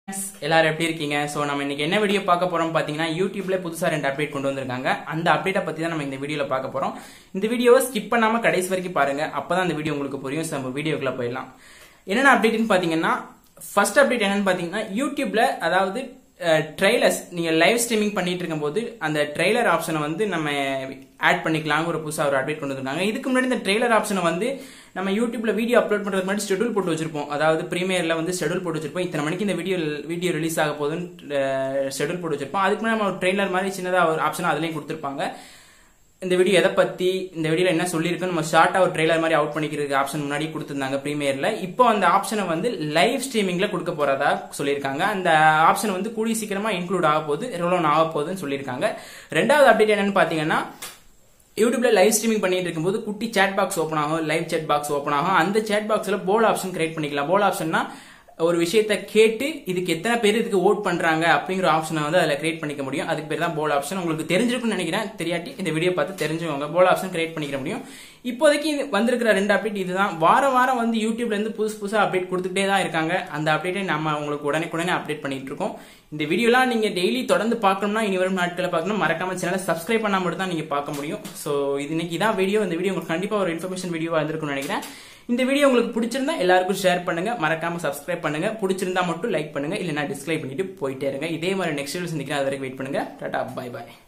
எல்லாரும் எப்படி இருக்கீங்க ஸோ நம்ம இன்னைக்கு என்ன வீடியோ பார்க்க போறோம் பார்த்தீங்கன்னா யூடியூப்ல புதுசா ரெண்டு அப்டேட் கொண்டு வந்திருக்காங்க அந்த அப்டேட்டை பத்தி தான் நம்ம இந்த வீடியோல பார்க்க போறோம் இந்த வீடியோவை ஸ்கிப் பண்ணாம கடைசி வரைக்கும் பாருங்க அப்பதான் இந்த வீடியோ உங்களுக்கு புரியும் So, நம்ம வீடியோக்குள்ள போயிடலாம் என்னென்ன அப்டேட்னு பாத்தீங்கன்னா ஃபர்ஸ்ட் அப்டேட் என்னன்னு பாத்தீங்கன்னா யூடியூப்ல அதாவது ட்ரெய்லர்ஸ் நீங்க லைவ் ஸ்ட்ரீமிங் பண்ணிட்டு இருக்கும்போது அந்த ட்ரெய்லர் ஆப்ஷனை வந்து நம்ம ஆட் பண்ணிக்கலாம் ஒரு புதுசா ஒரு அப்டேட் கொண்டு வந்திருக்காங்க இதுக்கு முன்னாடி இந்த ட்ரெய்லர் ஆப்ஷனை வந்து நம்ம யூடியூப்ல வீடியோ அப்லோட் பண்றதுக்கு முன்னாடி ஷெட்யூல் போட்டு வச்சிருப்போம் அதாவது ப்ரீமியர்ல வந்து ஷெட்யூல் போட்டு வச்சிருப்போம் இத்தனை மணிக்கு இந்த வீடியோ வீடியோ ரிலீஸ் ஆக போகுதுன்னு ஷெட்யூல் போட்டு வச்சிருப்போம் அதுக்கு முன்னாடி நம்ம ட்ரெய்லர் மாதிரி சின்னதா ஒரு ஆப்ஷன் அதுலயும் கொடுத்துருப்பாங்க இந்த வீடியோ எதை பத்தி இந்த வீடியோல என்ன சொல்லியிருக்கோம் நம்ம ஷார்ட்டா ஒரு ட்ரெய்லர் மாதிரி அவுட் பண்ணிக்கிறதுக்கு ஆப்ஷன் முன்னாடி கொடுத்திருந்தாங்க ப்ரீமியர்ல இப்போ அந்த ஆப்ஷனை வந்து லைவ் ஸ்ட்ரீமிங்ல கொடுக்க போறதா சொல்லியிருக்காங்க அந்த ஆப்ஷன் வந்து கூடிய சீக்கிரமா இன்க்ளூட் ஆக போகுது ரோல் ஆக போகுதுன்னு சொல்லியிருக்காங்க ரெண்டாவது அப்டேட் என்னன்னு பாத்தீங்கன்னா யூடியூப்ல லைவ் ஸ்ட்ரீமிங் பண்ணிட்டு இருக்கும்போது குட்டி சேட் பாக்ஸ் ஓப்பன் ஆகும் லைவ் சேட் பாக்ஸ் ஓப்பன் ஆகும் அந்த சேட் பாக்ஸ்ல போல் ஆப்ஷன் கிரியேட் பண்ணிக்கலாம் போல் ஆப்ஷன்னா ஒரு விஷயத்த கேட்டு இதுக்கு எத்தனை பேர் இதுக்கு ஓட் பண்றாங்க அப்படிங்கிற ஆப்ஷனை வந்து அதில் கிரியேட் பண்ணிக்க முடியும் அதுக்கு பேர் தான் போல் ஆப்ஷன் உங்களுக்கு தெரிஞ்சிருக்கும்னு நினைக்கிறேன் தெரியாட்டி இந்த வீடியோ பார்த்து தெரிஞ்சுக்கோங்க போல் ஆப்ஷன் கிரியேட் பண்ணிக்க முடியும் இப்போதைக்கு இது வந்திருக்கிற ரெண்டு அப்டேட் இதுதான் வாரம் வாரம் வந்து யூடியூப்ல இருந்து புதுசு புதுசாக அப்டேட் கொடுத்துட்டே தான் இருக்காங்க அந்த அப்டேட்டை நம்ம உங்களுக்கு உடனே உடனே அப்டேட் பண்ணிட்டு இருக்கோம் இந்த வீடியோலாம் நீங்க டெய்லி தொடர்ந்து பார்க்கணும்னா இனி வரும் நாட்களை பார்க்கணும் மறக்காம சேனலை சப்ஸ்கிரைப் பண்ணா மட்டும் தான் நீங்க பார்க்க முடியும் ஸோ இது இன்னைக்கு இதான் வீடியோ இந்த வீடியோ உங்களுக்கு கண்டிப்பா ஒரு இன்ஃபர்மேஷன் வீடியோவா இருந்திருக்கும்னு நினைக்கிறேன் இந்த வீடியோ உங்களுக்கு பிடிச்சிருந்தா எல்லாருக்கும் ஷேர் பண்ணுங்க மறக்காம சப்ஸ்கிரைப் பண்ணுங்க பிடிச்சிருந்தா மட்டும் லைக் பண்ணுங்க இல்லைன்னா டிஸ்கிரைப் பண்ணிட்டு போயிட்டே இருங்க இதே மாதிரி நெக்ஸ்ட் வீடியோ சந்திக்கிறேன் அது வரைக்கும் வெயிட் பண்ணுங்க டாடா பை பாய்